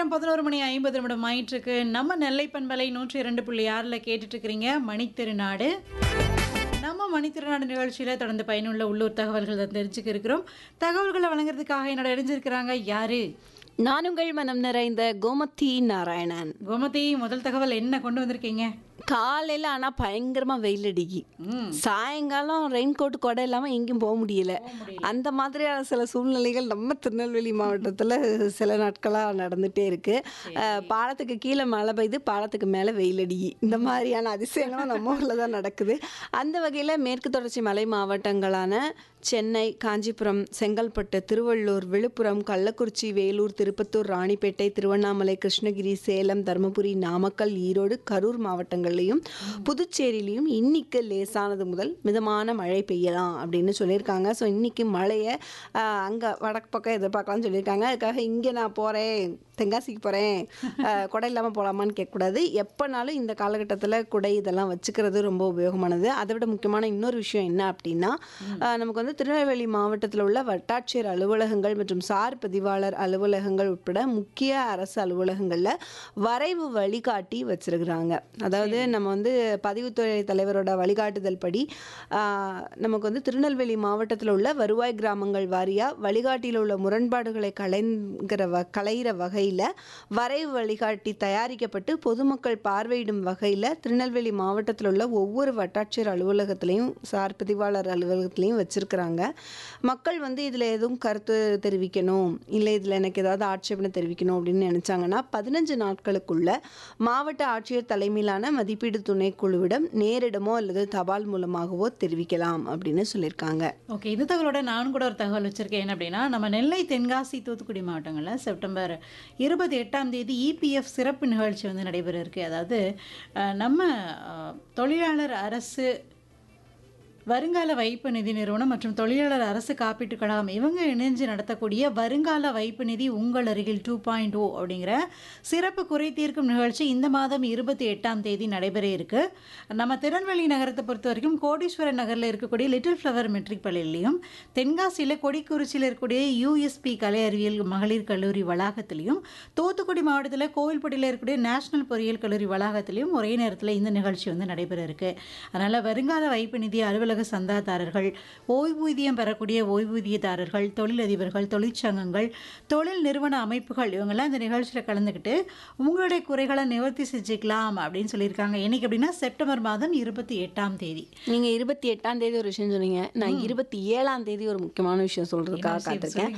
நேரம் பதினோரு மணி ஐம்பது நிமிடம் ஆயிட்டிருக்கு நம்ம நெல்லை பண்பலை நூற்றி இரண்டு புள்ளி ஆறில் கேட்டுட்டு இருக்கிறீங்க மணித்திருநாடு நம்ம மணித்திருநாடு நிகழ்ச்சியில் தொடர்ந்து பயனுள்ள உள்ளூர் தகவல்கள் தான் தெரிஞ்சுக்க இருக்கிறோம் தகவல்களை வழங்குறதுக்காக என்னோட இணைஞ்சிருக்கிறாங்க யாரு நான் உங்கள் மனம் நிறைந்த கோமதி நாராயணன் கோமதி முதல் தகவல் என்ன கொண்டு வந்திருக்கீங்க காலையில் ஆனால் பயங்கரமாக வெயில் அடிக்கி ம் சாயங்காலம் ரெயின் கோட் கொடை இல்லாமல் எங்கேயும் போக முடியல அந்த மாதிரியான சில சூழ்நிலைகள் நம்ம திருநெல்வேலி மாவட்டத்தில் சில நாட்களாக நடந்துகிட்டே இருக்கு அஹ், பாலத்துக்கு கீழே மழை பெய்யுது பாலத்துக்கு மேலே வெயில் அடிக்கி இந்த மாதிரியான அதிசயங்களும் நம்ம ஊரில் தான் நடக்குது அந்த வகையில் மேற்கு தொடர்ச்சி மலை மாவட்டங்களான சென்னை காஞ்சிபுரம் செங்கல்பட்டு திருவள்ளூர் விழுப்புரம் கள்ளக்குறிச்சி வேலூர் திருப்பத்தூர் ராணிப்பேட்டை திருவண்ணாமலை கிருஷ்ணகிரி சேலம் தருமபுரி நாமக்கல் ஈரோடு கரூர் மாவட்டங்கள்லையும் புதுச்சேரியிலையும் இன்னைக்கு லேசானது முதல் மிதமான மழை பெய்யலாம் அப்படின்னு சொல்லியிருக்காங்க ஸோ இன்னைக்கு மழையை அங்கே வடக்கு பக்கம் எதிர்பார்க்கலாம்னு சொல்லியிருக்காங்க அதுக்காக இங்கே நான் போகிறேன் தென்காசிக்கு போகிறேன் குடை இல்லாமல் போகலாமான்னு கேட்கக்கூடாது எப்போனாலும் இந்த காலகட்டத்தில் குடை இதெல்லாம் வச்சுக்கிறது ரொம்ப உபயோகமானது அதை விட முக்கியமான இன்னொரு விஷயம் என்ன அப்படின்னா அஹ், நமக்கு வந்து திருநெல்வேலி மாவட்டத்தில் உள்ள வட்டாட்சியர் அலுவலகங்கள் மற்றும் சார் பதிவாளர் அலுவலகங்கள் உட்பட முக்கிய அரசு அலுவலகங்களில் வரைவு வழிகாட்டி வச்சிருக்கிறாங்க அதாவது நம்ம வந்து பதிவுத்துறை தலைவரோட வழிகாட்டுதல் படி ஆஹ், நமக்கு வந்து திருநெல்வேலி மாவட்டத்தில் உள்ள வருவாய் கிராமங்கள் வாரியாக வழிகாட்டியில் உள்ள முரண்பாடுகளை கலைங்கிற வ களைகிற வகையில் வரைவு வழிகாட்டி தயாரிக்கப்பட்டு பொதுமக்கள் பார்வையிடும் வகையில் திருநெல்வேலி மாவட்டத்தில் உள்ள ஒவ்வொரு வட்டாட்சியர் அலுவலகத்திலையும் சார் பதிவாளர் அலுவலகத்திலையும் வச்சுருக்கிறாங்க மக்கள் வந்து இதில் எதுவும் கருத்து தெரிவிக்கணும் இல்லை இதில் எனக்கு ஏதாவது ஆட்சேபனை தெரிவிக்கணும் அப்படின்னு நினச்சாங்கன்னா பதினஞ்சு நாட்களுக்குள்ள மாவட்ட ஆட்சியர் தலைமையிலான மதிப்பீடு துணைக்குழுவிடம் நேரிடமோ அல்லது தபால் மூலமாகவோ தெரிவிக்கலாம் அப்படின்னு சொல்லியிருக்காங்க ஓகே இந்த தகவலோட நான் கூட ஒரு தகவல் வச்சுருக்கேன் என்ன அப்படின்னா நம்ம நெல்லை தென்காசி தூத்துக்குடி மாவட்டங்களில் செப்டம்பர் இருபத்தி எட்டாம் தேதி இபிஎஃப் சிறப்பு நிகழ்ச்சி வந்து நடைபெற இருக்கு அதாவது அஹ், நம்ம அஹ், தொழிலாளர் அரசு வருங்கால வைப்பு நிதி நிறுவனம் மற்றும் தொழிலாளர் அரசு காப்பீட்டு கழகம் இவங்க இணைஞ்சு நடத்தக்கூடிய வருங்கால வைப்பு நிதி உங்கள் அருகில் டூ பாயிண்ட் ஓ அப்படிங்கிற சிறப்பு குறை தீர்க்கும் நிகழ்ச்சி இந்த மாதம் இருபத்தி எட்டாம் தேதி நடைபெற இருக்கு நம்ம திருநெல்வேலி நகரத்தை பொறுத்த வரைக்கும் கோடீஸ்வரர் நகரில் இருக்கக்கூடிய லிட்டில் ஃப்ளவர் மெட்ரிக் பள்ளியிலையும் தென்காசியில் கொடிக்குறிச்சியில் இருக்கக்கூடிய யூஎஸ்பி கலை அறிவியல் மகளிர் கல்லூரி வளாகத்திலையும் தூத்துக்குடி மாவட்டத்தில் கோவில்பட்டியில் இருக்கக்கூடிய நேஷனல் பொறியியல் கல்லூரி வளாகத்திலையும் ஒரே நேரத்தில் இந்த நிகழ்ச்சி வந்து நடைபெற இருக்கு அதனால் வருங்கால வைப்பு நிதி அலுவலக சந்தாதாரர்கள் ஓய்வூதியம் பெறக்கூடிய ஓய்வூதியதாரர்கள் தொழிலதிபர்கள் தொழிற்சங்கங்கள் தொழில் நிறுவன அமைப்புகள் இவங்கெல்லாம் இந்த நிகழ்ச்சியில் கலந்துக்கிட்டு உங்களுடைய குறைகளை நிவர்த்தி செஞ்சுக்கலாம் அப்படின்னு சொல்லியிருக்காங்க என்னைக்கு அப்படின்னா செப்டம்பர் மாதம் இருபத்தி எட்டாம் தேதி நீங்கள் இருபத்தி எட்டாம் தேதி ஒரு விஷயம் சொன்னீங்க நான் இருபத்தி ஏழாம் தேதி ஒரு முக்கியமான விஷயம் சொல்கிறதுக்காக என்ன விஷயம் காத்திருக்கேன்